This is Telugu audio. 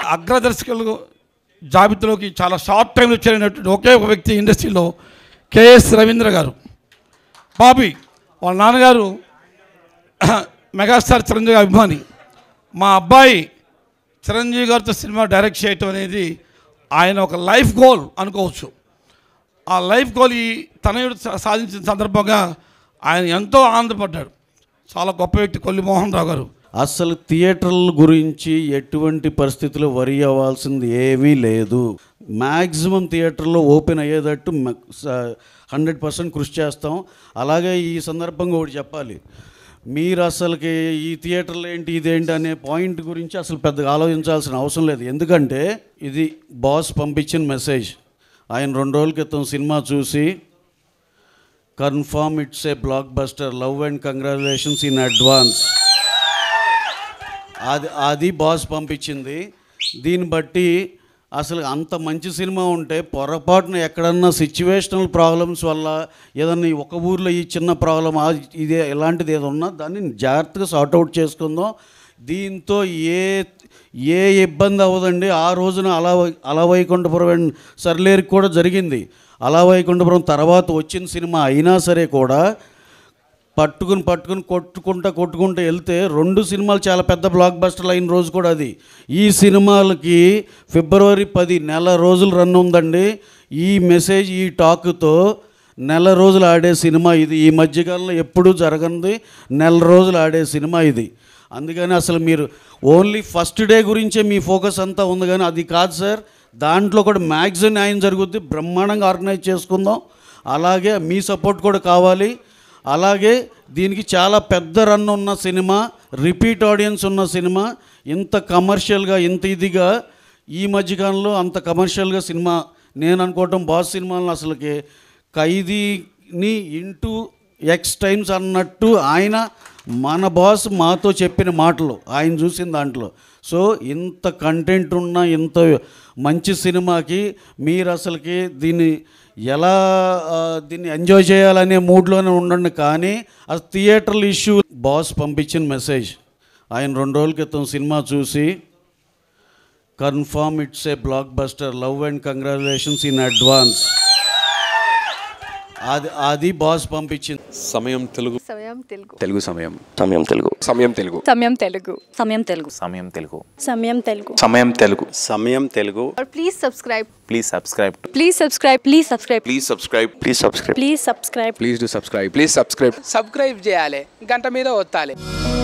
అగ్రదర్శకులు జాబితాలోకి చాలా షార్ట్ టైంలో చేరినటువంటి ఒకే ఒక వ్యక్తి ఇండస్ట్రీలో కేఎస్ రవీంద్ర గారు బాబీ వాళ్ళ నాన్నగారు మెగాస్టార్ చిరంజీవి గారి అభిమాని మా అబ్బాయి చిరంజీవి గారితో సినిమా డైరెక్ట్ చేయటం అనేది ఆయన ఒక లైఫ్ గోల్ అనుకోవచ్చు ఆ లైఫ్ గోల్ ఈ తనయుడు సా- సాధించిన సందర్భంగా ఆయన ఎంతో ఆనందపడ్డాడు చాలా గొప్ప వ్యక్తి కొల్లి మోహన్ రావు గారు అసలు థియేటర్ల గురించి ఎటువంటి పరిస్థితుల్లో వరి అవ్వాల్సింది ఏమీ లేదు మ్యాక్సిమం థియేటర్లో ఓపెన్ అయ్యేటట్టు హండ్రెడ్ పర్సెంట్ కృషి చేస్తాం అలాగే ఈ సందర్భంగా ఒకటి చెప్పాలి మీరు అసలుకి ఈ థియేటర్లు ఏంటి ఇదేంటి అనే పాయింట్ గురించి అసలు పెద్దగా ఆలోచించాల్సిన అవసరం లేదు ఎందుకంటే ఇది బాస్ పంపించిన మెసేజ్ ఆయన రెండు రోజుల క్రితం సినిమా చూసి confirm it's a blockbuster love and congratulations in advance అది అది బాస్ పంపించింది దీన్ని బట్టి అసలు అంత మంచి సినిమా ఉంటే పొరపాటున ఎక్కడన్నా సిచ్యువేషనల్ ప్రాబ్లమ్స్ వల్ల ఏదన్నా ఈ ఒక ఊర్లో ఈ చిన్న ప్రాబ్లం ఇదే ఇలాంటిది ఏదో ఉన్నా దాన్ని జాగ్రత్తగా సార్ట్అవుట్ చేసుకుందాం దీంతో ఏ ఏ ఇబ్బంది అవ్వదండి ఆ రోజున అలా వై- అలా వైకుంఠపురం అండ్ సర్లేరికి కూడా జరిగింది అలా వైకుంఠపురం తర్వాత వచ్చిన సినిమా అయినా సరే కూడా పట్టుకుని పట్టుకుని కొట్టుకుంటా కొట్టుకుంటూ వెళ్తే రెండు సినిమాలు చాలా పెద్ద బ్లాక్ బస్టర్లు అయిన రోజు కూడా అది ఈ సినిమాలకి ఫిబ్రవరి పది నెల రోజులు రన్ ఉందండి ఈ మెసేజ్ ఈ టాక్తో నెల రోజులు ఆడే సినిమా ఇది ఈ మధ్యకాలంలో ఎప్పుడూ జరగనిది నెల రోజులు ఆడే సినిమా ఇది అందుకని అసలు మీరు ఓన్లీ ఫస్ట్ డే గురించే మీ ఫోకస్ అంతా ఉంది కానీ అది కాదు సార్ దాంట్లో కూడా మ్యాక్సిమం న్యాయం జరుగుద్ది బ్రహ్మాండంగా ఆర్గనైజ్ చేసుకుందాం అలాగే మీ సపోర్ట్ కూడా కావాలి అలాగే దీనికి చాలా పెద్ద రన్ ఉన్న సినిమా రిపీట్ ఆడియన్స్ ఉన్న సినిమా ఇంత కమర్షియల్గా ఇంత ఇదిగా ఈ మధ్యకాలంలో అంత కమర్షియల్గా సినిమా నేను అనుకోవటం బాస్ సినిమాలను అసలుకి ఖైదీని ఇంటూ ఎక్స్ టైమ్స్ అన్నట్టు ఆయన మన బాస్ మాతో చెప్పిన మాటలు ఆయన చూసిన దాంట్లో సో ఇంత కంటెంట్ ఉన్న ఇంత మంచి సినిమాకి మీరు అసలుకి దీన్ని ఎలా ఆ, దీన్ని ఎంజాయ్ చేయాలనే మూడ్లోనే ఉండండి కానీ ఆ థియేటర్ల ఇష్యూ బాస్ పంపించిన మెసేజ్ ఆయన రెండు రోజుల క్రితం సినిమా చూసి confirm it's a blockbuster love and congratulations in advance అది అది బాస్ పంపించింది సమయం తెలుగు సమయం తెలుగు తెలుగు సమయం సమయం తెలుగు సమయం తెలుగు సమయం తెలుగు సమయం తెలుగు సమయం తెలుగు సమయం తెలుగు సమయం తెలుగు సమయం తెలుగు और please subscribe please subscribe please subscribe please subscribe please subscribe please subscribe please subscribe please do subscribe please subscribe subscribe చేయాలి గంట మీద ఒత్తాలి